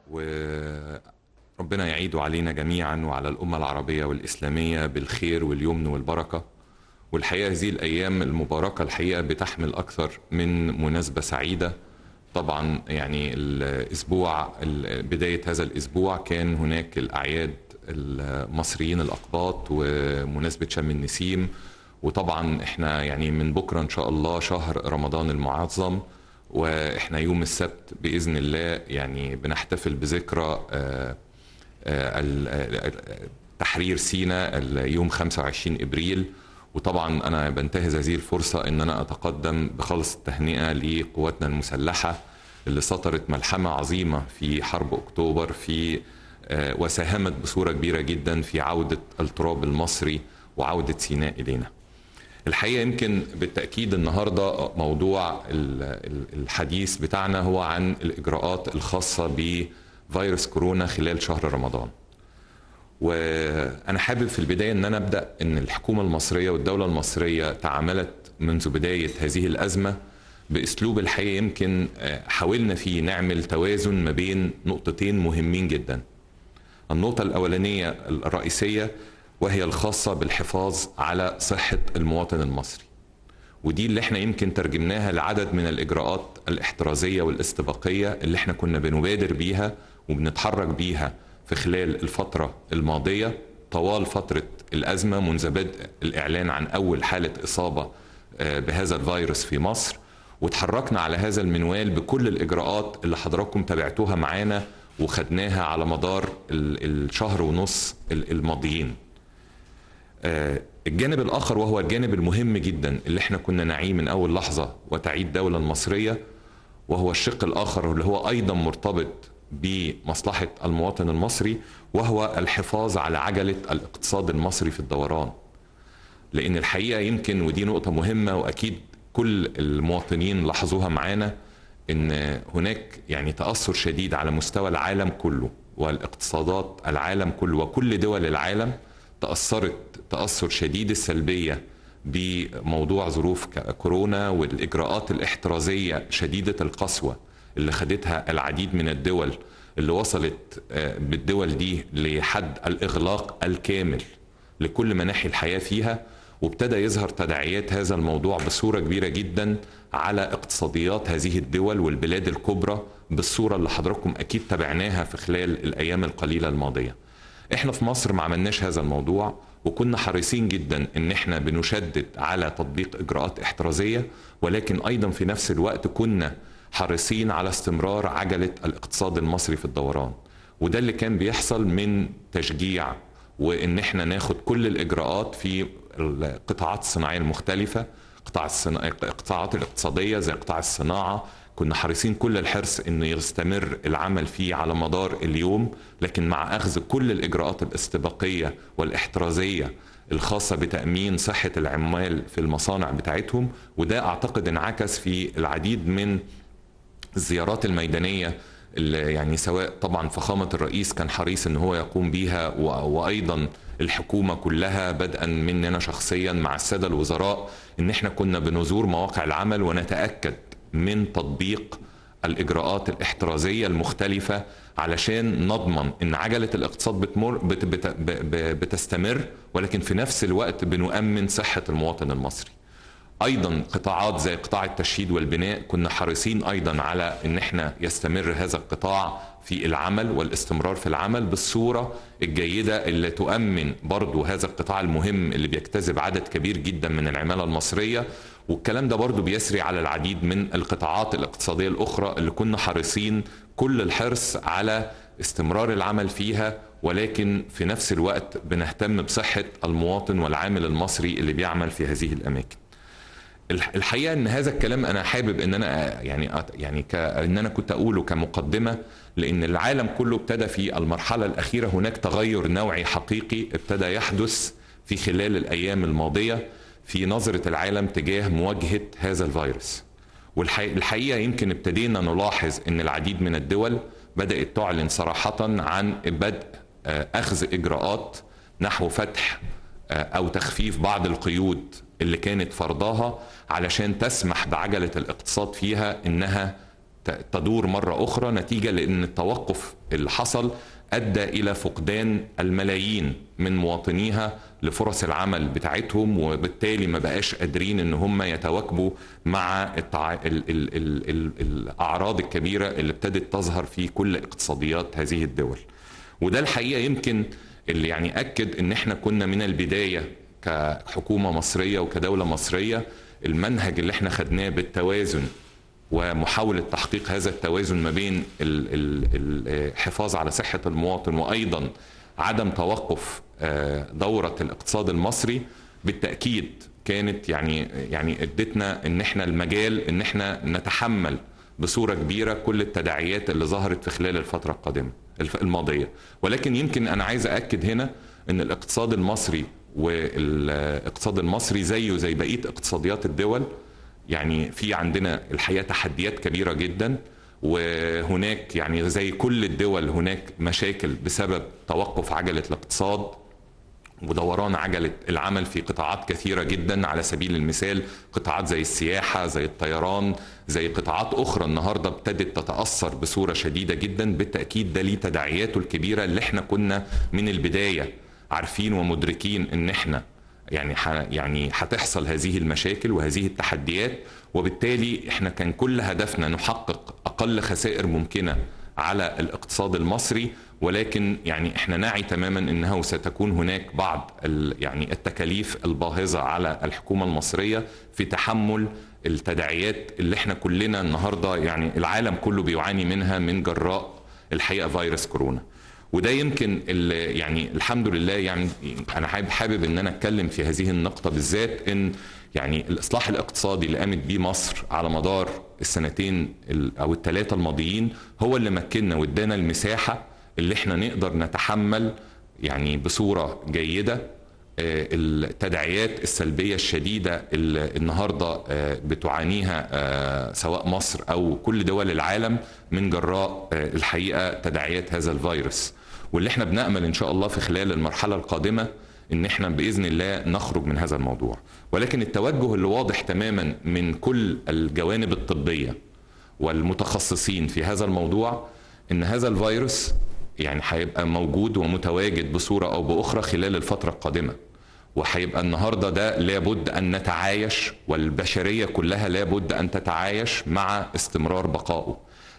وربنا يعيد علينا جميعا وعلى الأمة العربية والإسلامية بالخير واليمن والبركة والحقيقة هذه الأيام المباركة الحقيقة بتحمل أكثر من مناسبة سعيدة طبعا يعني الأسبوع بداية هذا الأسبوع كان هناك الأعياد المصريين الأقباط ومناسبة شم النسيم وطبعا احنا يعني من بكرة إن شاء الله شهر رمضان المعظم واحنا يوم السبت باذن الله يعني بنحتفل بذكرى آه، آه، ال- آه، تحرير سيناء يوم 25 ابريل وطبعا انا بنتهز هذه الفرصه ان انا اتقدم بخالص التهنئه لقواتنا المسلحه اللي سطرت ملحمه عظيمه في حرب اكتوبر في آه، وساهمت بصوره كبيره جدا في عوده التراب المصري وعوده سيناء الينا. الحقيقه يمكن بالتاكيد النهارده موضوع ال- ال- الحديث بتاعنا هو عن الاجراءات الخاصه بفيروس كورونا خلال شهر رمضان. وانا حابب في البدايه ان انا ابدا ان الحكومه المصريه والدوله المصريه تعاملت منذ بدايه هذه الازمه باسلوب الحقيقه يمكن آه، حاولنا فيه نعمل توازن ما بين نقطتين مهمين جدا. النقطه الاولانيه الرئيسيه وهي الخاصه بالحفاظ على صحه المواطن المصري. ودي اللي احنا يمكن ترجمناها لعدد من الاجراءات الاحترازيه والاستباقيه اللي احنا كنا بنبادر بيها وبنتحرك بيها في خلال الفتره الماضيه طوال فتره الازمه منذ بدء الاعلان عن اول حاله اصابه آه، بهذا الفيروس في مصر وتحركنا على هذا المنوال بكل الاجراءات اللي حضراتكم تابعتوها معانا وخدناها على مدار ال- الشهر ونص ال- الماضيين. آه، الجانب الاخر وهو الجانب المهم جدا اللي احنا كنا نعيه من اول لحظه وتعيه الدوله المصريه وهو الشق الاخر اللي هو ايضا مرتبط بمصلحه المواطن المصري وهو الحفاظ على عجله الاقتصاد المصري في الدوران. لان الحقيقه يمكن ودي نقطه مهمه واكيد كل المواطنين لاحظوها معانا ان هناك يعني تاثر شديد على مستوى العالم كله والاقتصادات العالم كله وكل دول العالم تاثرت تاثر شديد السلبيه بموضوع ظروف ك- كورونا والاجراءات الاحترازيه شديده القسوه اللي خدتها العديد من الدول اللي وصلت آه، بالدول دي لحد الاغلاق الكامل لكل مناحي الحياه فيها وابتدى يظهر تداعيات هذا الموضوع بصوره كبيره جدا على اقتصاديات هذه الدول والبلاد الكبرى بالصوره اللي حضراتكم اكيد تابعناها في خلال الايام القليله الماضيه. احنا في مصر ما عملناش هذا الموضوع وكنا حريصين جدا ان احنا بنشدد على تطبيق اجراءات احترازيه ولكن ايضا في نفس الوقت كنا حريصين على استمرار عجله الاقتصاد المصري في الدوران. وده اللي كان بيحصل من تشجيع وان احنا ناخد كل الاجراءات في القطاعات الصناعيه المختلفه قطاع الصنا... القطاعات الاقتصاديه زي قطاع الصناعه كنا حريصين كل الحرص انه يستمر العمل فيه على مدار اليوم لكن مع اخذ كل الاجراءات الاستباقيه والاحترازيه الخاصه بتامين صحه العمال في المصانع بتاعتهم وده اعتقد انعكس في العديد من الزيارات الميدانيه اللي يعني سواء طبعا فخامه الرئيس كان حريص ان هو يقوم بيها و- وايضا الحكومه كلها بدءا مننا شخصيا مع الساده الوزراء ان احنا كنا بنزور مواقع العمل ونتاكد من تطبيق الاجراءات الاحترازيه المختلفه علشان نضمن ان عجله الاقتصاد بتمر بت بت ب- ب- بتستمر ولكن في نفس الوقت بنؤمن صحه المواطن المصري. ايضا قطاعات زي قطاع التشييد والبناء كنا حريصين ايضا على ان احنا يستمر هذا القطاع في العمل والاستمرار في العمل بالصوره الجيده اللي تؤمن برضو هذا القطاع المهم اللي بيجتذب عدد كبير جدا من العماله المصريه والكلام ده برضو بيسري على العديد من القطاعات الاقتصاديه الاخرى اللي كنا حريصين كل الحرص على استمرار العمل فيها ولكن في نفس الوقت بنهتم بصحه المواطن والعامل المصري اللي بيعمل في هذه الاماكن. الح- الحقيقه ان هذا الكلام انا حابب ان انا يعني أت- يعني ك ان انا كنت اقوله كمقدمه لان العالم كله ابتدى في المرحله الاخيره هناك تغير نوعي حقيقي ابتدى يحدث في خلال الايام الماضيه في نظره العالم تجاه مواجهه هذا الفيروس. والحقيقه يمكن ابتدينا نلاحظ ان العديد من الدول بدات تعلن صراحه عن بدء آه، اخذ اجراءات نحو فتح آه، او تخفيف بعض القيود اللي كانت فرضاها علشان تسمح بعجله الاقتصاد فيها انها تدور مرة أخرى نتيجة لأن التوقف اللي حصل أدى إلى فقدان الملايين من مواطنيها لفرص العمل بتاعتهم وبالتالي ما بقاش قادرين ان هم يتواكبوا مع التع... ال... ال... ال... ال... الاعراض الكبيره اللي ابتدت تظهر في كل اقتصاديات هذه الدول وده الحقيقه يمكن اللي يعني اكد ان احنا كنا من البدايه كحكومه مصريه وكدوله مصريه المنهج اللي احنا خدناه بالتوازن ومحاولة تحقيق هذا التوازن ما بين الحفاظ على صحة المواطن وأيضا عدم توقف دورة الاقتصاد المصري بالتأكيد كانت يعني يعني ادتنا ان احنا المجال ان احنا نتحمل بصورة كبيرة كل التداعيات اللي ظهرت في خلال الفترة القادمة الماضية ولكن يمكن انا عايز اكد هنا ان الاقتصاد المصري والاقتصاد المصري زيه زي بقية اقتصاديات الدول يعني في عندنا الحقيقة تحديات كبيرة جدا وهناك يعني زي كل الدول هناك مشاكل بسبب توقف عجلة الاقتصاد ودوران عجلة العمل في قطاعات كثيرة جدا على سبيل المثال قطاعات زي السياحة زي الطيران زي قطاعات أخرى النهاردة ابتدت تتأثر بصورة شديدة جدا بالتأكيد ده ليه تداعياته الكبيرة اللي احنا كنا من البداية عارفين ومدركين ان احنا يعني ح يعني هتحصل هذه المشاكل وهذه التحديات وبالتالي احنا كان كل هدفنا نحقق اقل خسائر ممكنه على الاقتصاد المصري ولكن يعني احنا نعي تماما انه ستكون هناك بعض يعني التكاليف الباهظه على الحكومه المصريه في تحمل التداعيات اللي احنا كلنا النهارده يعني العالم كله بيعاني منها من جراء الحقيقه فيروس كورونا. وده يمكن اللي يعني الحمد لله يعني انا حابب حابب ان انا اتكلم في هذه النقطه بالذات ان يعني الاصلاح الاقتصادي اللي قامت بيه مصر على مدار السنتين او الثلاثه الماضيين هو اللي مكننا وادانا المساحه اللي احنا نقدر نتحمل يعني بصوره جيده التداعيات السلبيه الشديده اللي النهارده بتعانيها سواء مصر او كل دول العالم من جراء الحقيقه تداعيات هذا الفيروس واللي احنا بنامل ان شاء الله في خلال المرحله القادمه ان احنا باذن الله نخرج من هذا الموضوع ولكن التوجه اللي واضح تماما من كل الجوانب الطبيه والمتخصصين في هذا الموضوع ان هذا الفيروس يعني هيبقى موجود ومتواجد بصوره او باخرى خلال الفتره القادمه وهيبقى النهارده ده لابد ان نتعايش والبشريه كلها لابد ان تتعايش مع استمرار بقائه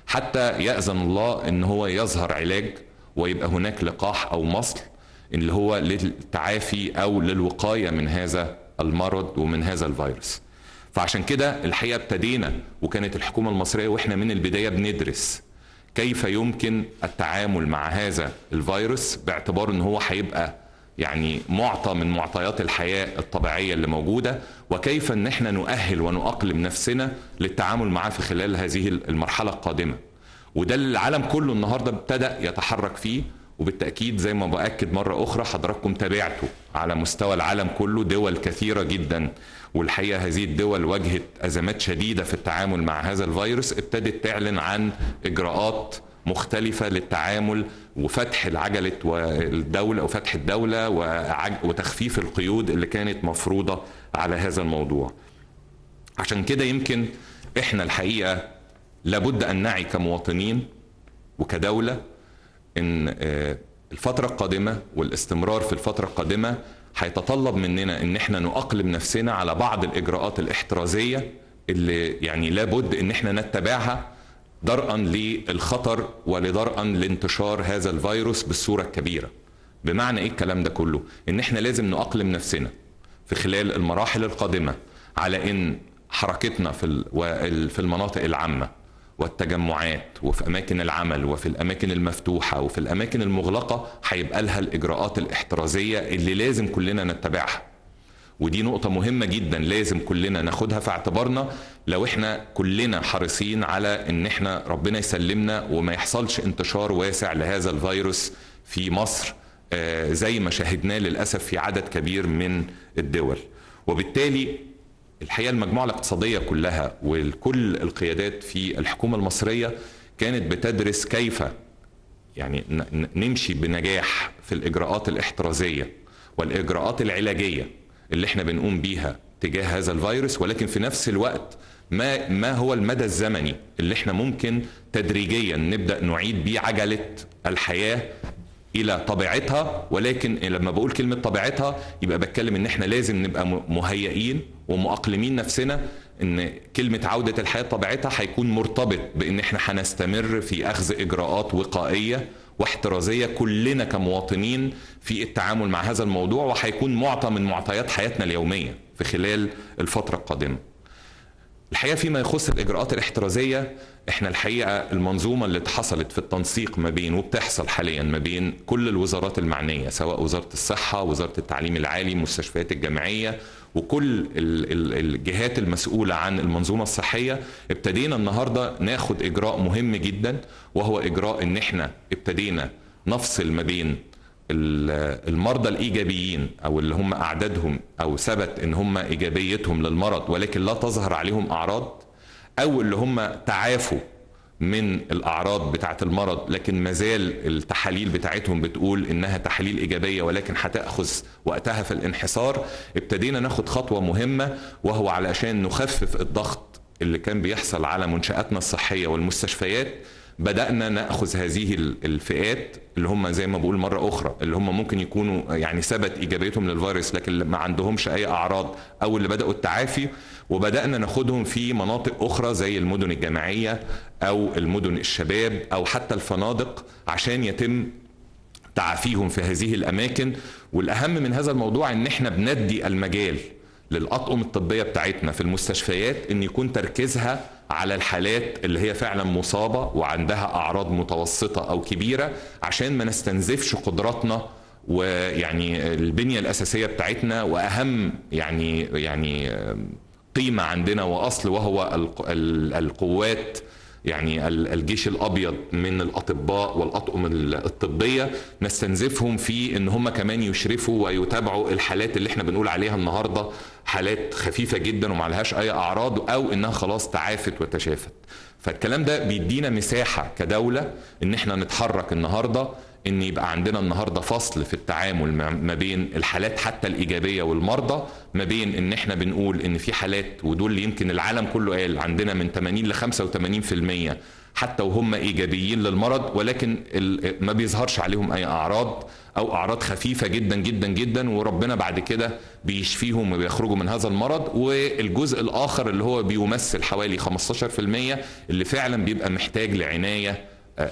حتى ياذن الله ان هو يظهر علاج ويبقى هناك لقاح او مصل اللي هو للتعافي او للوقايه من هذا المرض ومن هذا الفيروس فعشان كده الحقيقه ابتدينا وكانت الحكومه المصريه واحنا من البدايه بندرس كيف يمكن التعامل مع هذا الفيروس باعتبار ان هو هيبقى يعني معطى من معطيات الحياة الطبيعية اللي موجودة وكيف ان احنا نؤهل ونؤقلم نفسنا للتعامل معاه في خلال هذه المرحلة القادمة وده اللي العالم كله النهاردة ابتدأ يتحرك فيه وبالتأكيد زي ما بأكد مرة أخرى حضراتكم تابعتوا على مستوى العالم كله دول كثيرة جدا والحقيقة هذه الدول واجهت أزمات شديدة في التعامل مع هذا الفيروس ابتدت تعلن عن إجراءات مختلفة للتعامل وفتح العجلة والدولة وفتح الدولة وتخفيف القيود اللي كانت مفروضة على هذا الموضوع عشان كده يمكن احنا الحقيقة لابد أن نعي كمواطنين وكدولة ان الفترة القادمة والاستمرار في الفترة القادمة هيتطلب مننا ان احنا نؤقلم نفسنا على بعض الاجراءات الاحترازية اللي يعني لابد ان احنا نتبعها درءا للخطر ولدرءا لانتشار هذا الفيروس بالصوره الكبيره. بمعنى ايه الكلام ده كله؟ ان احنا لازم نؤقلم نفسنا في خلال المراحل القادمه على ان حركتنا في في المناطق العامه والتجمعات وفي اماكن العمل وفي الاماكن المفتوحه وفي الاماكن المغلقه هيبقى لها الاجراءات الاحترازيه اللي لازم كلنا نتبعها. ودي نقطة مهمة جدا لازم كلنا ناخدها في اعتبارنا لو احنا كلنا حريصين على ان احنا ربنا يسلمنا وما يحصلش انتشار واسع لهذا الفيروس في مصر زي ما شاهدناه للأسف في عدد كبير من الدول وبالتالي الحقيقة المجموعة الاقتصادية كلها وكل القيادات في الحكومة المصرية كانت بتدرس كيف يعني نمشي بنجاح في الإجراءات الاحترازية والإجراءات العلاجية اللي احنا بنقوم بيها تجاه هذا الفيروس ولكن في نفس الوقت ما ما هو المدى الزمني اللي احنا ممكن تدريجيا نبدا نعيد بيه عجله الحياه الى طبيعتها ولكن لما بقول كلمه طبيعتها يبقى بتكلم ان احنا لازم نبقى مهيئين ومؤقلمين نفسنا ان كلمه عوده الحياه طبيعتها هيكون مرتبط بان احنا هنستمر في اخذ اجراءات وقائيه واحترازيه كلنا كمواطنين في التعامل مع هذا الموضوع وهيكون معطى من معطيات حياتنا اليوميه في خلال الفتره القادمه. الحقيقه فيما يخص الاجراءات الاحترازيه احنا الحقيقه المنظومه اللي حصلت في التنسيق ما بين وبتحصل حاليا ما بين كل الوزارات المعنيه سواء وزاره الصحه، وزاره التعليم العالي، المستشفيات الجامعيه وكل الجهات المسؤوله عن المنظومه الصحيه ابتدينا النهارده ناخد اجراء مهم جدا وهو اجراء ان احنا ابتدينا نفصل ما بين المرضى الايجابيين او اللي هم اعدادهم او ثبت ان هم ايجابيتهم للمرض ولكن لا تظهر عليهم اعراض او اللي هم تعافوا من الاعراض بتاعه المرض لكن مازال التحاليل بتاعتهم بتقول انها تحاليل ايجابيه ولكن هتاخذ وقتها في الانحسار ابتدينا ناخد خطوه مهمه وهو علشان نخفف الضغط اللي كان بيحصل على منشاتنا الصحيه والمستشفيات بدأنا نأخذ هذه الفئات اللي هم زي ما بقول مرة أخرى اللي هم ممكن يكونوا يعني ثبت إيجابيتهم للفيروس لكن ما عندهمش أي أعراض أو اللي بدأوا التعافي وبدأنا ناخدهم في مناطق أخرى زي المدن الجامعية أو المدن الشباب أو حتى الفنادق عشان يتم تعافيهم في هذه الأماكن والأهم من هذا الموضوع إن إحنا بندي المجال للأطقم الطبية بتاعتنا في المستشفيات إن يكون تركيزها على الحالات اللي هي فعلا مصابة وعندها أعراض متوسطة أو كبيرة عشان ما نستنزفش قدراتنا ويعني البنية الأساسية بتاعتنا وأهم يعني يعني قيمة عندنا وأصل وهو القوات يعني الجيش الابيض من الاطباء والاطقم الطبيه نستنزفهم في ان هم كمان يشرفوا ويتابعوا الحالات اللي احنا بنقول عليها النهارده حالات خفيفه جدا وما لهاش اي اعراض او انها خلاص تعافت وتشافت فالكلام ده بيدينا مساحه كدوله ان احنا نتحرك النهارده ان يبقى عندنا النهارده فصل في التعامل ما بين الحالات حتى الايجابيه والمرضى ما بين ان احنا بنقول ان في حالات ودول اللي يمكن العالم كله قال عندنا من 80 ل 85% حتى وهم ايجابيين للمرض ولكن ما بيظهرش عليهم اي اعراض او اعراض خفيفه جدا جدا جدا وربنا بعد كده بيشفيهم وبيخرجوا من هذا المرض والجزء الاخر اللي هو بيمثل حوالي 15% اللي فعلا بيبقى محتاج لعنايه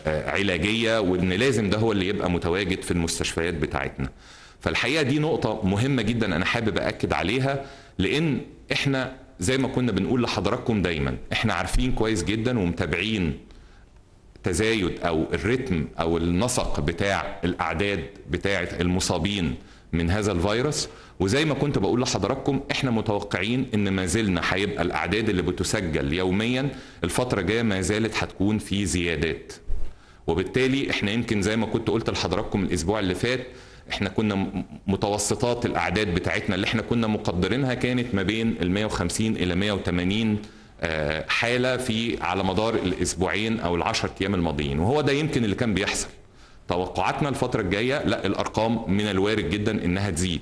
علاجيه وان لازم ده هو اللي يبقى متواجد في المستشفيات بتاعتنا. فالحقيقه دي نقطه مهمه جدا انا حابب اكد عليها لان احنا زي ما كنا بنقول لحضراتكم دايما احنا عارفين كويس جدا ومتابعين تزايد او الريتم او النسق بتاع الاعداد بتاعه المصابين من هذا الفيروس وزي ما كنت بقول لحضراتكم احنا متوقعين ان ما زلنا هيبقى الاعداد اللي بتسجل يوميا الفتره الجايه ما زالت هتكون في زيادات وبالتالي احنا يمكن زي ما كنت قلت لحضراتكم الاسبوع اللي فات احنا كنا متوسطات الاعداد بتاعتنا اللي احنا كنا مقدرينها كانت ما بين ال 150 الى 180 حاله في على مدار الاسبوعين او العشر ايام الماضيين وهو ده يمكن اللي كان بيحصل توقعاتنا الفتره الجايه لا الارقام من الوارد جدا انها تزيد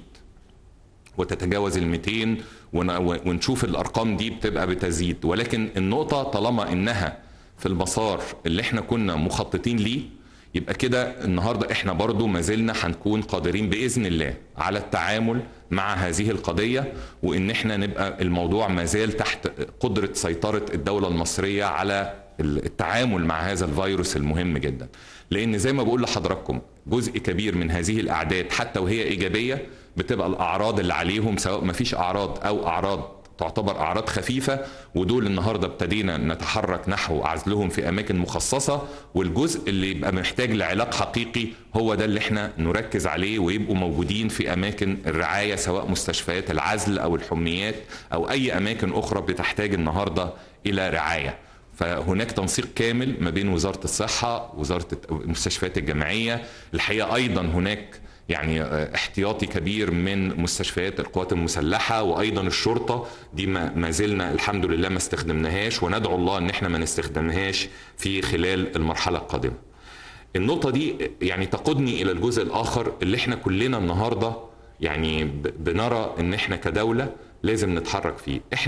وتتجاوز ال 200 ونشوف الارقام دي بتبقى بتزيد ولكن النقطه طالما انها في المسار اللي احنا كنا مخططين ليه يبقى كده النهارده احنا برضو ما زلنا هنكون قادرين باذن الله على التعامل مع هذه القضيه وان احنا نبقى الموضوع ما زال تحت قدره سيطره الدوله المصريه على التعامل مع هذا الفيروس المهم جدا لان زي ما بقول لحضراتكم جزء كبير من هذه الاعداد حتى وهي ايجابيه بتبقى الاعراض اللي عليهم سواء ما فيش اعراض او اعراض تعتبر اعراض خفيفه ودول النهارده ابتدينا نتحرك نحو عزلهم في اماكن مخصصه والجزء اللي يبقى محتاج لعلاج حقيقي هو ده اللي احنا نركز عليه ويبقوا موجودين في اماكن الرعايه سواء مستشفيات العزل او الحميات او اي اماكن اخرى بتحتاج النهارده الى رعايه. فهناك تنسيق كامل ما بين وزاره الصحه وزاره المستشفيات الجامعيه الحقيقه ايضا هناك يعني احتياطي كبير من مستشفيات القوات المسلحه وايضا الشرطه دي ما زلنا الحمد لله ما استخدمناهاش وندعو الله ان احنا ما نستخدمهاش في خلال المرحله القادمه. النقطه دي يعني تقودني الى الجزء الاخر اللي احنا كلنا النهارده يعني بنرى ان احنا كدوله لازم نتحرك فيه. احنا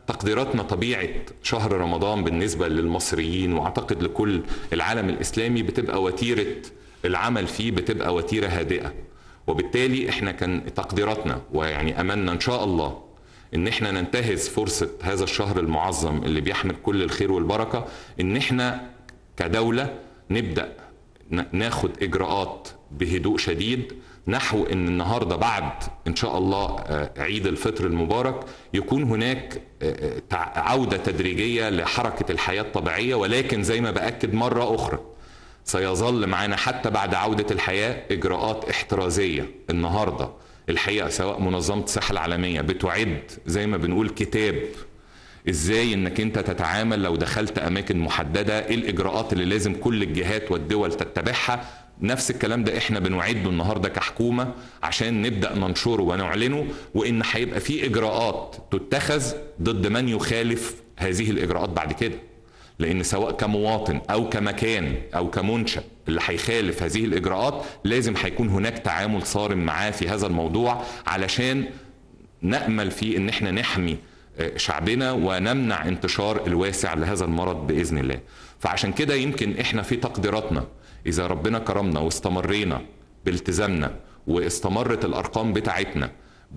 تقديراتنا طبيعه شهر رمضان بالنسبه للمصريين واعتقد لكل العالم الاسلامي بتبقى وتيره العمل فيه بتبقى وتيره هادئه وبالتالي احنا كان تقديراتنا ويعني املنا ان شاء الله ان احنا ننتهز فرصه هذا الشهر المعظم اللي بيحمل كل الخير والبركه ان احنا كدوله نبدا ناخد اجراءات بهدوء شديد نحو ان النهارده بعد ان شاء الله عيد الفطر المبارك يكون هناك عوده تدريجيه لحركه الحياه الطبيعيه ولكن زي ما باكد مره اخرى سيظل معنا حتى بعد عوده الحياه اجراءات احترازيه النهارده الحقيقه سواء منظمه الصحه العالميه بتعد زي ما بنقول كتاب ازاي انك انت تتعامل لو دخلت اماكن محدده ايه الاجراءات اللي لازم كل الجهات والدول تتبعها نفس الكلام ده احنا بنعده النهارده كحكومه عشان نبدا ننشره ونعلنه وان هيبقى في اجراءات تتخذ ضد من يخالف هذه الاجراءات بعد كده لان سواء كمواطن او كمكان او كمنشا اللي هيخالف هذه الاجراءات لازم هيكون هناك تعامل صارم معاه في هذا الموضوع علشان نامل في ان احنا نحمي شعبنا ونمنع انتشار الواسع لهذا المرض باذن الله فعشان كده يمكن احنا في تقديراتنا اذا ربنا كرمنا واستمرينا بالتزامنا واستمرت الارقام بتاعتنا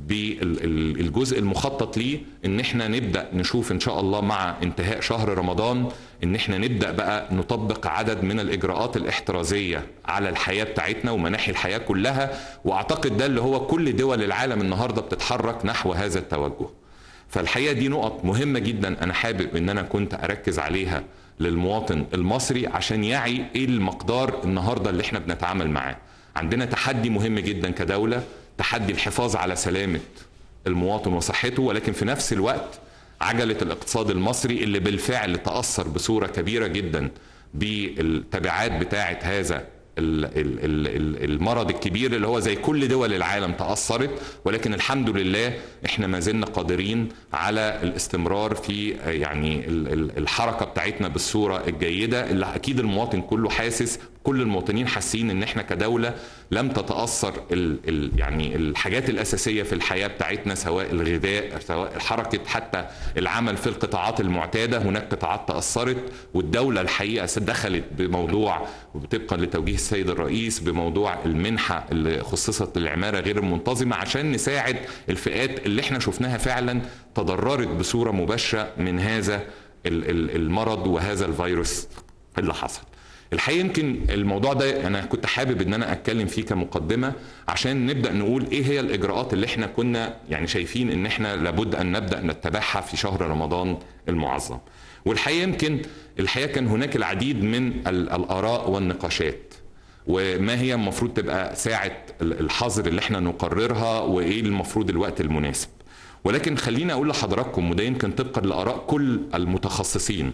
بالجزء المخطط ليه ان احنا نبدا نشوف ان شاء الله مع انتهاء شهر رمضان ان احنا نبدا بقى نطبق عدد من الاجراءات الاحترازيه على الحياه بتاعتنا ومناحي الحياه كلها واعتقد ده اللي هو كل دول العالم النهارده بتتحرك نحو هذا التوجه فالحقيقه دي نقط مهمه جدا انا حابب ان انا كنت اركز عليها للمواطن المصري عشان يعي ايه المقدار النهارده اللي احنا بنتعامل معاه عندنا تحدي مهم جدا كدوله تحدي الحفاظ على سلامه المواطن وصحته ولكن في نفس الوقت عجله الاقتصاد المصري اللي بالفعل تاثر بصوره كبيره جدا بالتبعات بتاعه هذا المرض الكبير اللي هو زي كل دول العالم تأثرت ولكن الحمد لله احنا ما زلنا قادرين على الاستمرار في يعني الحركة بتاعتنا بالصورة الجيدة اللي اكيد المواطن كله حاسس كل المواطنين حاسين ان احنا كدولة لم تتأثر ال ال يعني الحاجات الأساسية في الحياة بتاعتنا سواء الغذاء سواء الحركة حتى العمل في القطاعات المعتادة هناك قطاعات تأثرت والدولة الحقيقة دخلت بموضوع وطبقا لتوجيه السيد الرئيس بموضوع المنحة اللي خصصت للعمارة غير المنتظمة عشان نساعد الفئات اللي احنا شفناها فعلا تضررت بصورة مباشرة من هذا المرض وهذا الفيروس اللي حصل الحقيقه يمكن الموضوع ده انا كنت حابب ان انا اتكلم فيه كمقدمه عشان نبدا نقول ايه هي الاجراءات اللي احنا كنا يعني شايفين ان احنا لابد ان نبدا نتبعها في شهر رمضان المعظم. والحقيقه يمكن الحقيقه كان هناك العديد من الاراء والنقاشات وما هي المفروض تبقى ساعه الحظر اللي احنا نقررها وايه المفروض الوقت المناسب. ولكن خليني اقول لحضراتكم وده يمكن طبقا لاراء كل المتخصصين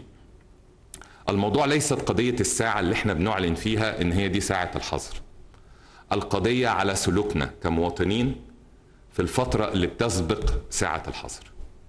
الموضوع ليست قضية الساعة اللي احنا بنعلن فيها ان هي دي ساعة الحظر القضية على سلوكنا كمواطنين في الفترة اللي بتسبق ساعة الحظر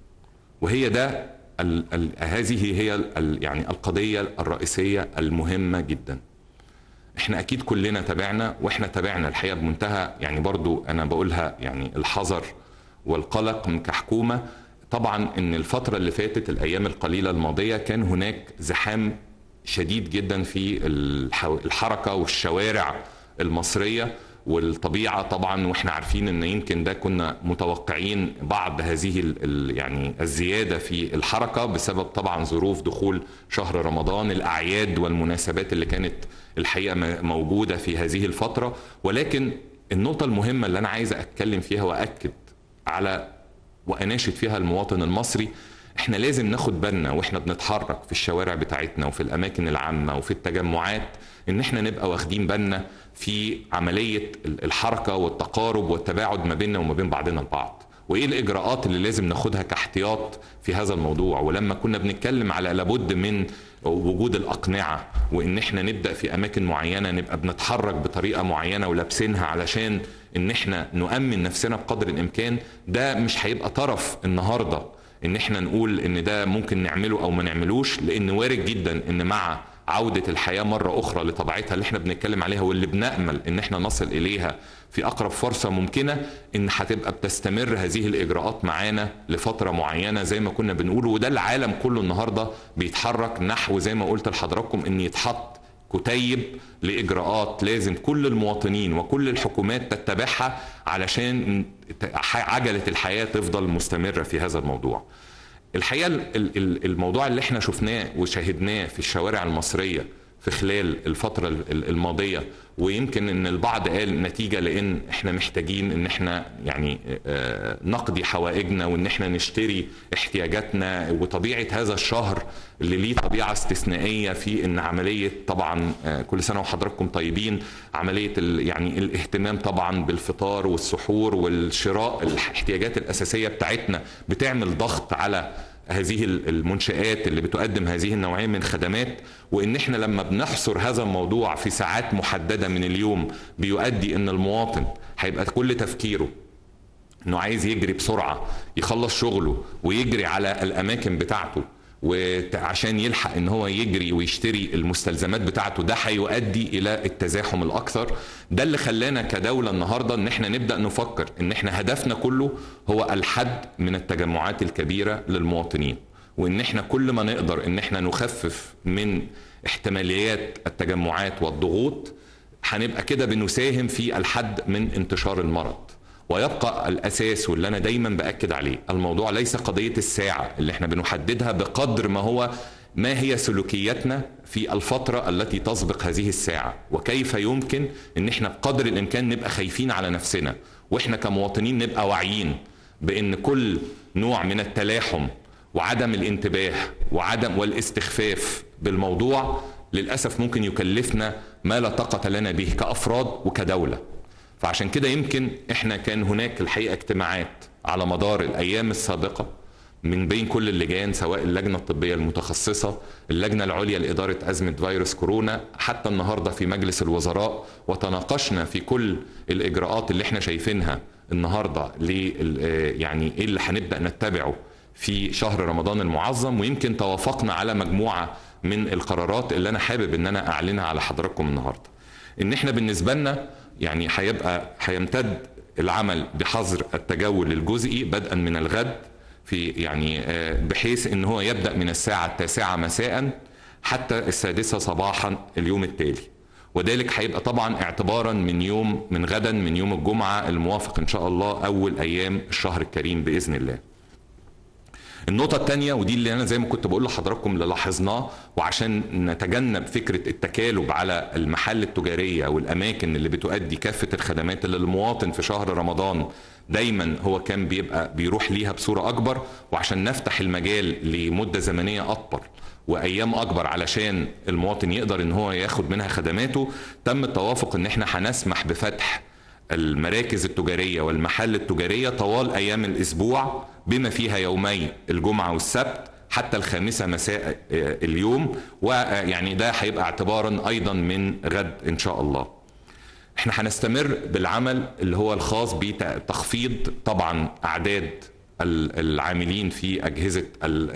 وهي ده ال ال هذه هي ال يعني القضية الرئيسية المهمة جدا احنا اكيد كلنا تابعنا واحنا تابعنا الحقيقة بمنتهى يعني برضو انا بقولها يعني الحذر والقلق من كحكومة طبعا ان الفتره اللي فاتت الايام القليله الماضيه كان هناك زحام شديد جدا في الحركه والشوارع المصريه والطبيعه طبعا واحنا عارفين ان يمكن ده كنا متوقعين بعض هذه ال يعني الزياده في الحركه بسبب طبعا ظروف دخول شهر رمضان الاعياد والمناسبات اللي كانت الحقيقه موجوده في هذه الفتره ولكن النقطه المهمه اللي انا عايز اتكلم فيها واكد على واناشد فيها المواطن المصري احنا لازم ناخد بالنا واحنا بنتحرك في الشوارع بتاعتنا وفي الاماكن العامه وفي التجمعات ان احنا نبقى واخدين بالنا في عمليه الحركه والتقارب والتباعد ما بيننا وما بين بعضنا البعض وايه الاجراءات اللي لازم ناخدها كاحتياط في هذا الموضوع ولما كنا بنتكلم على لابد من وجود الاقنعه وان احنا نبدا في اماكن معينه نبقى بنتحرك بطريقه معينه ولابسينها علشان ان احنا نؤمن نفسنا بقدر الامكان ده مش هيبقى طرف النهارده ان احنا نقول ان ده ممكن نعمله او ما نعملوش لان وارد جدا ان مع عودة الحياة مرة أخرى لطبيعتها اللي احنا بنتكلم عليها واللي بنأمل إن احنا نصل إليها في أقرب فرصة ممكنة إن هتبقى بتستمر هذه الإجراءات معانا لفترة معينة زي ما كنا بنقول وده العالم كله النهاردة بيتحرك نحو زي ما قلت لحضراتكم إن يتحط كتيب لاجراءات لازم كل المواطنين وكل الحكومات تتبعها علشان عجله الحياه تفضل مستمره في هذا الموضوع. الحقيقه الموضوع اللي احنا شفناه وشاهدناه في الشوارع المصريه في خلال الفترة الماضية ويمكن ان البعض قال نتيجة لان احنا محتاجين ان احنا يعني آه، نقضي حوائجنا وان احنا نشتري احتياجاتنا وطبيعة هذا الشهر اللي ليه طبيعة استثنائية في ان عملية طبعا آه، كل سنة وحضراتكم طيبين عملية يعني الاهتمام طبعا بالفطار والسحور والشراء الاحتياجات الاساسية بتاعتنا بتعمل ضغط على هذه المنشآت اللي بتقدم هذه النوعية من الخدمات وإن إحنا لما بنحصر هذا الموضوع في ساعات محددة من اليوم بيؤدي إن المواطن هيبقى كل تفكيره إنه عايز يجري بسرعة يخلص شغله ويجري على الأماكن بتاعته وعشان يلحق ان هو يجري ويشتري المستلزمات بتاعته ده هيؤدي الى التزاحم الاكثر ده اللي خلانا كدوله النهارده ان احنا نبدا نفكر ان احنا هدفنا كله هو الحد من التجمعات الكبيره للمواطنين وان احنا كل ما نقدر ان احنا نخفف من احتماليات التجمعات والضغوط هنبقى كده بنساهم في الحد من انتشار المرض ويبقى الاساس واللي انا دايما باكد عليه الموضوع ليس قضيه الساعه اللي احنا بنحددها بقدر ما هو ما هي سلوكياتنا في الفتره التي تسبق هذه الساعه وكيف يمكن ان احنا بقدر الامكان نبقى خايفين على نفسنا واحنا كمواطنين نبقى واعيين بان كل نوع من التلاحم وعدم الانتباه وعدم والاستخفاف بالموضوع للاسف ممكن يكلفنا ما لا طاقه لنا به كافراد وكدوله فعشان كده يمكن احنا كان هناك الحقيقه اجتماعات على مدار الايام السابقه من بين كل اللجان سواء اللجنه الطبيه المتخصصه، اللجنه العليا لاداره ازمه فيروس كورونا، حتى النهارده في مجلس الوزراء وتناقشنا في كل الاجراءات اللي احنا شايفينها النهارده يعني ايه اللي هنبدا نتبعه في شهر رمضان المعظم ويمكن توافقنا على مجموعه من القرارات اللي انا حابب ان انا اعلنها على حضراتكم النهارده. ان احنا بالنسبه لنا يعني هيبقى هيمتد العمل بحظر التجول الجزئي بدءا من الغد في يعني آه، بحيث ان هو يبدا من الساعه التاسعه مساء حتى السادسه صباحا اليوم التالي وذلك هيبقى طبعا اعتبارا من يوم من غدا من يوم الجمعه الموافق ان شاء الله اول ايام الشهر الكريم باذن الله النقطة الثانية ودي اللي أنا زي ما كنت بقول لحضراتكم اللي لاحظناه وعشان نتجنب فكرة التكالب على المحل التجارية والأماكن اللي بتؤدي كافة الخدمات اللي المواطن في شهر رمضان دايما هو كان بيبقى بيروح ليها بصورة أكبر وعشان نفتح المجال لمدة زمنية أكبر وايام اكبر علشان المواطن يقدر ان هو ياخد منها خدماته تم التوافق ان احنا هنسمح بفتح المراكز التجاريه والمحال التجاريه طوال ايام الاسبوع بما فيها يومي الجمعه والسبت حتى الخامسة مساء آه، اليوم ويعني ده هيبقى اعتبارا أيضا من غد إن شاء الله احنا هنستمر بالعمل اللي هو الخاص بتخفيض طبعا أعداد العاملين في أجهزة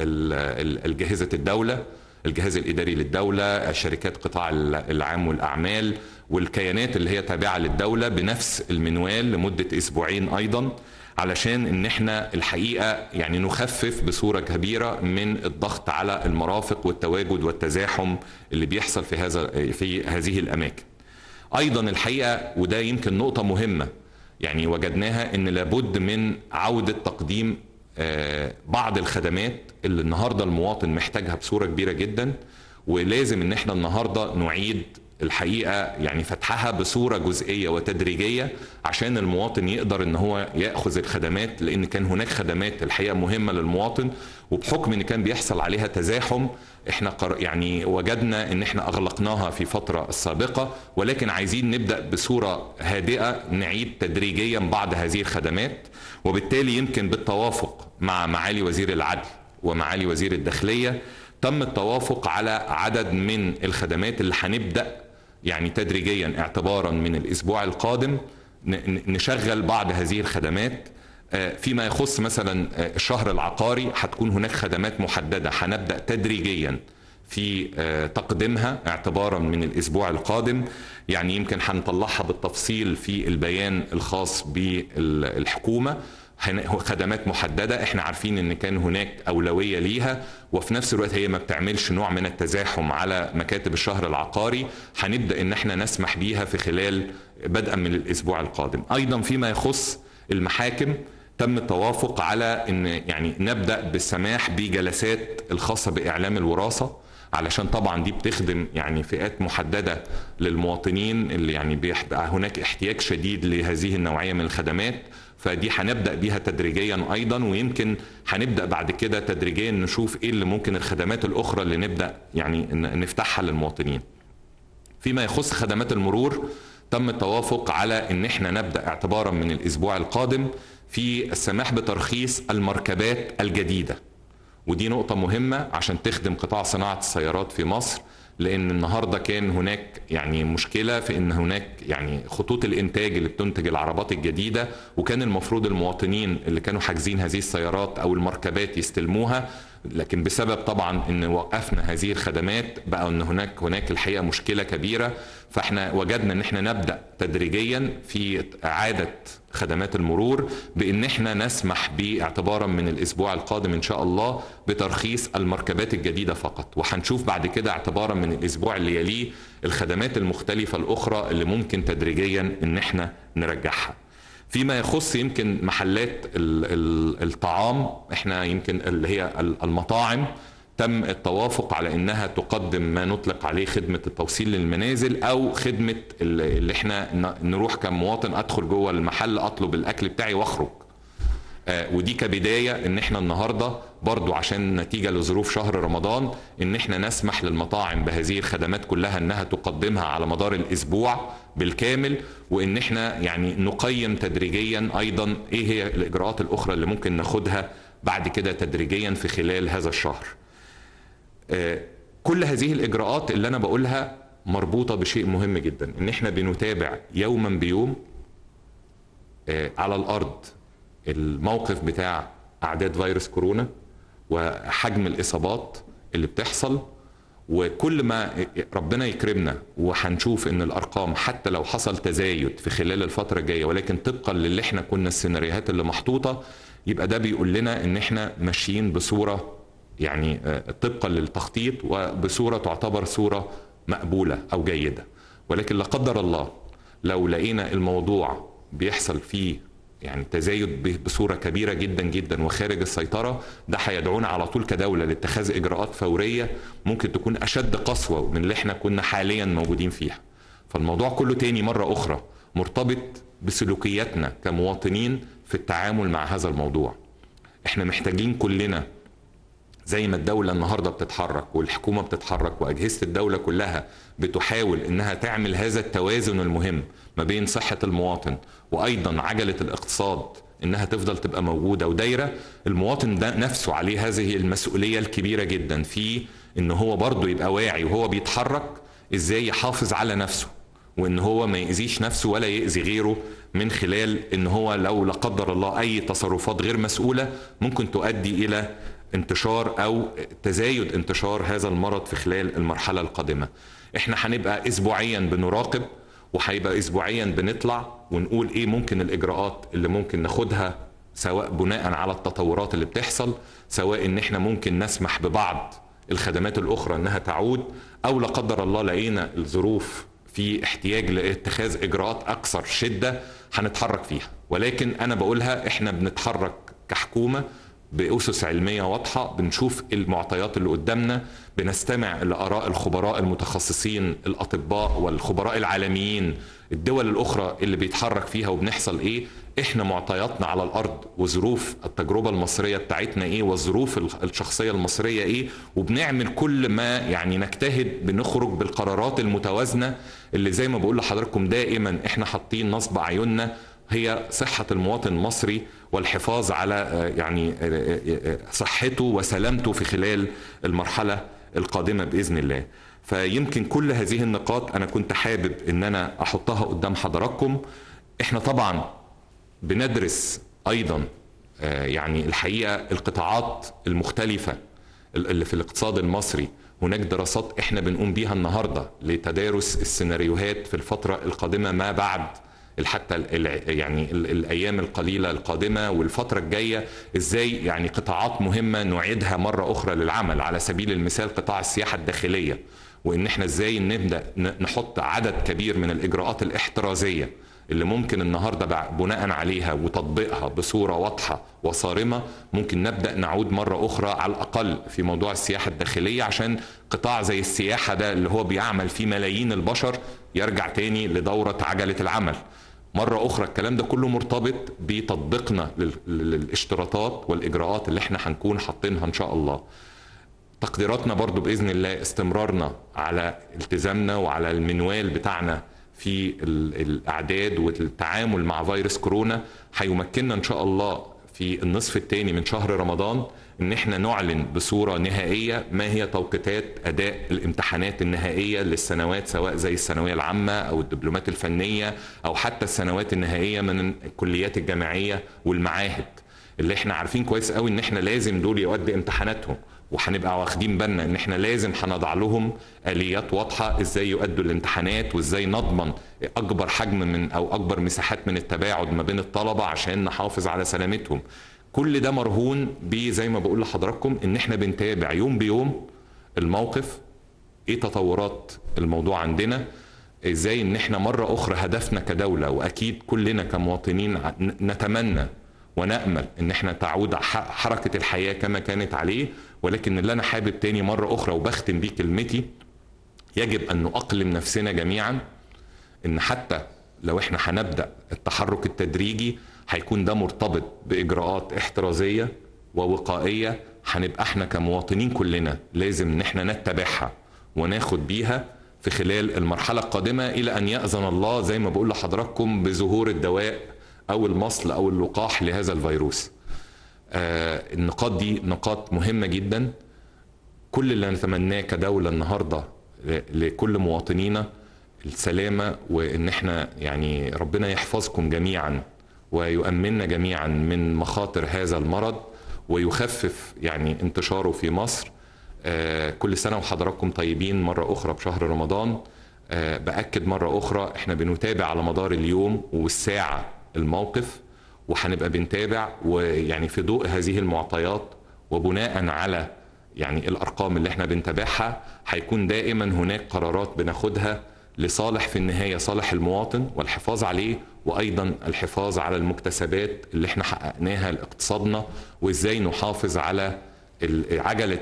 الجهزة الدولة الجهاز الإداري للدولة شركات قطاع العام والأعمال والكيانات اللي هي تابعة للدولة بنفس المنوال لمدة أسبوعين أيضا علشان ان احنا الحقيقه يعني نخفف بصوره كبيره من الضغط على المرافق والتواجد والتزاحم اللي بيحصل في هذا في هذه الاماكن. ايضا الحقيقه وده يمكن نقطه مهمه يعني وجدناها ان لابد من عوده تقديم آه، بعض الخدمات اللي النهارده المواطن محتاجها بصوره كبيره جدا ولازم ان احنا النهارده نعيد الحقيقه يعني فتحها بصوره جزئيه وتدريجيه عشان المواطن يقدر ان هو ياخذ الخدمات لان كان هناك خدمات الحقيقه مهمه للمواطن وبحكم ان كان بيحصل عليها تزاحم احنا يعني وجدنا ان احنا اغلقناها في فتره السابقه ولكن عايزين نبدا بصوره هادئه نعيد تدريجيا بعض هذه الخدمات وبالتالي يمكن بالتوافق مع معالي وزير العدل ومعالي وزير الداخليه تم التوافق على عدد من الخدمات اللي هنبدا يعني تدريجيا اعتبارا من الاسبوع القادم نشغل بعض هذه الخدمات آه، فيما يخص مثلا آه، الشهر العقاري هتكون هناك خدمات محدده هنبدا تدريجيا في آه، تقديمها اعتبارا من الاسبوع القادم يعني يمكن هنطلعها بالتفصيل في البيان الخاص بالحكومه خدمات محدده احنا عارفين ان كان هناك اولويه ليها وفي نفس الوقت هي ما بتعملش نوع من التزاحم على مكاتب الشهر العقاري هنبدا ان احنا نسمح بيها في خلال بدءا من الاسبوع القادم ايضا فيما يخص المحاكم تم التوافق على ان يعني نبدا بالسماح بجلسات الخاصه باعلام الوراثه علشان طبعا دي بتخدم يعني فئات محدده للمواطنين اللي يعني بيبقى هناك احتياج شديد لهذه النوعيه من الخدمات فدي هنبدا بيها تدريجيا ايضا ويمكن هنبدا بعد كده تدريجيا نشوف ايه اللي ممكن الخدمات الاخرى اللي نبدا يعني نفتحها للمواطنين. فيما يخص خدمات المرور تم التوافق على ان احنا نبدا اعتبارا من الاسبوع القادم في السماح بترخيص المركبات الجديده ودي نقطة مهمة عشان تخدم قطاع صناعة السيارات في مصر لان النهارده كان هناك يعني مشكله في ان هناك يعني خطوط الانتاج اللي بتنتج العربات الجديده وكان المفروض المواطنين اللي كانوا حاجزين هذه السيارات او المركبات يستلموها لكن بسبب طبعا ان وقفنا هذه الخدمات بقى ان هناك هناك الحقيقه مشكله كبيره فاحنا وجدنا ان احنا نبدا تدريجيا في اعاده خدمات المرور بان احنا نسمح باعتبارا من الاسبوع القادم ان شاء الله بترخيص المركبات الجديده فقط وهنشوف بعد كده اعتبارا من الاسبوع اللي يليه الخدمات المختلفه الاخرى اللي ممكن تدريجيا ان احنا نرجعها فيما يخص يمكن محلات الطعام احنا يمكن اللي هي المطاعم تم التوافق على انها تقدم ما نطلق عليه خدمه التوصيل للمنازل او خدمه اللي احنا نروح كمواطن ادخل جوه المحل اطلب الاكل بتاعي واخرج آه، ودي كبدايه ان احنا النهارده برضو عشان نتيجه لظروف شهر رمضان ان احنا نسمح للمطاعم بهذه الخدمات كلها انها تقدمها على مدار الاسبوع بالكامل وان احنا يعني نقيم تدريجيا ايضا ايه هي الاجراءات الاخرى اللي ممكن ناخدها بعد كده تدريجيا في خلال هذا الشهر. آه، كل هذه الاجراءات اللي انا بقولها مربوطه بشيء مهم جدا ان احنا بنتابع يوما بيوم آه، على الارض الموقف بتاع اعداد فيروس كورونا وحجم الاصابات اللي بتحصل وكل ما ربنا يكرمنا وهنشوف ان الارقام حتى لو حصل تزايد في خلال الفتره الجايه ولكن طبقا للي احنا كنا السيناريوهات اللي محطوطه يبقى ده بيقول لنا ان احنا ماشيين بصوره يعني آه، طبقا للتخطيط وبصوره تعتبر صوره مقبوله او جيده ولكن لا قدر الله لو لقينا الموضوع بيحصل فيه يعني تزايد بصوره كبيره جدا جدا وخارج السيطره ده هيدعونا على طول كدوله لاتخاذ اجراءات فوريه ممكن تكون اشد قسوه من اللي احنا كنا حاليا موجودين فيها. فالموضوع كله تاني مره اخرى مرتبط بسلوكياتنا كمواطنين في التعامل مع هذا الموضوع. احنا محتاجين كلنا زي ما الدولة النهاردة بتتحرك والحكومة بتتحرك وأجهزة الدولة كلها بتحاول إنها تعمل هذا التوازن المهم ما بين صحة المواطن وأيضا عجلة الاقتصاد إنها تفضل تبقى موجودة ودايرة المواطن ده نفسه عليه هذه المسؤولية الكبيرة جدا في إن هو برضه يبقى واعي وهو بيتحرك إزاي يحافظ على نفسه وإن هو ما يأذيش نفسه ولا يأذي غيره من خلال إن هو لو لا قدر الله أي تصرفات غير مسؤولة ممكن تؤدي إلى انتشار او تزايد انتشار هذا المرض في خلال المرحله القادمه احنا هنبقى اسبوعيا بنراقب وهيبقى اسبوعيا بنطلع ونقول ايه ممكن الاجراءات اللي ممكن ناخدها سواء بناء على التطورات اللي بتحصل سواء ان احنا ممكن نسمح ببعض الخدمات الاخرى انها تعود او لا قدر الله لقينا الظروف في احتياج لاتخاذ اجراءات اكثر شده هنتحرك فيها ولكن انا بقولها احنا بنتحرك كحكومه بأسس علمية واضحة بنشوف المعطيات اللي قدامنا بنستمع لآراء الخبراء المتخصصين الأطباء والخبراء العالميين الدول الأخرى اللي بيتحرك فيها وبنحصل إيه إحنا معطياتنا على الأرض وظروف التجربة المصرية بتاعتنا إيه والظروف الشخصية المصرية إيه وبنعمل كل ما يعني نجتهد بنخرج بالقرارات المتوازنة اللي زي ما بقول لحضراتكم دائما إحنا حاطين نصب عيوننا هي صحة المواطن المصري والحفاظ على آه، يعني آه، آه، صحته وسلامته في خلال المرحلة القادمة بإذن الله فيمكن كل هذه النقاط أنا كنت حابب أن أنا أحطها قدام حضراتكم إحنا طبعا بندرس أيضا يعني الحقيقة القطاعات المختلفة اللي في الاقتصاد المصري هناك دراسات احنا بنقوم بيها النهارده لتدارس السيناريوهات في الفتره القادمه ما بعد حتى ال يعني ال الايام القليله القادمه والفتره الجايه ازاي يعني قطاعات مهمه نعيدها مره اخرى للعمل على سبيل المثال قطاع السياحه الداخليه وان احنا ازاي نبدا نحط عدد كبير من الاجراءات الاحترازيه اللي ممكن النهارده بناء عليها وتطبيقها بصوره واضحه وصارمه ممكن نبدا نعود مره اخرى على الاقل في موضوع السياحه الداخليه عشان قطاع زي السياحه ده اللي هو بيعمل فيه ملايين البشر يرجع تاني لدوره عجله العمل. مرة أخرى الكلام ده كله مرتبط بتطبيقنا للاشتراطات والإجراءات اللي احنا هنكون حاطينها إن شاء الله تقديراتنا برضو بإذن الله استمرارنا على التزامنا وعلى المنوال بتاعنا في الأعداد والتعامل مع فيروس كورونا هيمكننا إن شاء الله في النصف الثاني من شهر رمضان ان احنا نعلن بصوره نهائيه ما هي توقيتات اداء الامتحانات النهائيه للسنوات سواء زي الثانويه العامه او الدبلومات الفنيه او حتى السنوات النهائيه من الكليات الجامعيه والمعاهد اللي احنا عارفين كويس قوي ان احنا لازم دول يؤدي امتحاناتهم وهنبقى واخدين بالنا ان احنا لازم هنضع لهم اليات واضحه ازاي يؤدوا الامتحانات وازاي نضمن اكبر حجم من او اكبر مساحات من التباعد ما بين الطلبه عشان نحافظ على سلامتهم كل ده مرهون بزي ما بقول لحضراتكم ان احنا بنتابع يوم بيوم الموقف ايه تطورات الموضوع عندنا ازاي ان احنا مره اخرى هدفنا كدوله واكيد كلنا كمواطنين نتمنى ونامل ان احنا تعود حركه الحياه كما كانت عليه ولكن اللي انا حابب تاني مره اخرى وبختم بيه كلمتي يجب ان نؤقلم نفسنا جميعا ان حتى لو احنا هنبدا التحرك التدريجي هيكون ده مرتبط باجراءات احترازيه ووقائيه هنبقى احنا كمواطنين كلنا لازم ان احنا نتبعها وناخد بيها في خلال المرحله القادمه الى ان ياذن الله زي ما بقول لحضراتكم بظهور الدواء او المصل او اللقاح لهذا الفيروس. آه النقاط دي نقاط مهمه جدا كل اللي نتمناه كدوله النهارده لكل مواطنينا السلامه وان احنا يعني ربنا يحفظكم جميعا ويؤمننا جميعا من مخاطر هذا المرض ويخفف يعني انتشاره في مصر آه كل سنه وحضراتكم طيبين مره اخرى بشهر رمضان آه باكد مره اخرى احنا بنتابع على مدار اليوم والساعه الموقف وهنبقى بنتابع ويعني في ضوء هذه المعطيات وبناء على يعني الارقام اللي احنا بنتابعها هيكون دائما هناك قرارات بناخدها لصالح في النهايه صالح المواطن والحفاظ عليه وايضا الحفاظ على المكتسبات اللي احنا حققناها لاقتصادنا وازاي نحافظ على عجله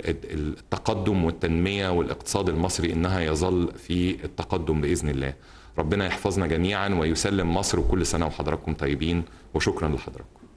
التقدم والتنميه والاقتصاد المصري انها يظل في التقدم باذن الله. ربنا يحفظنا جميعا ويسلم مصر وكل سنه وحضراتكم طيبين وشكرا لحضراتكم.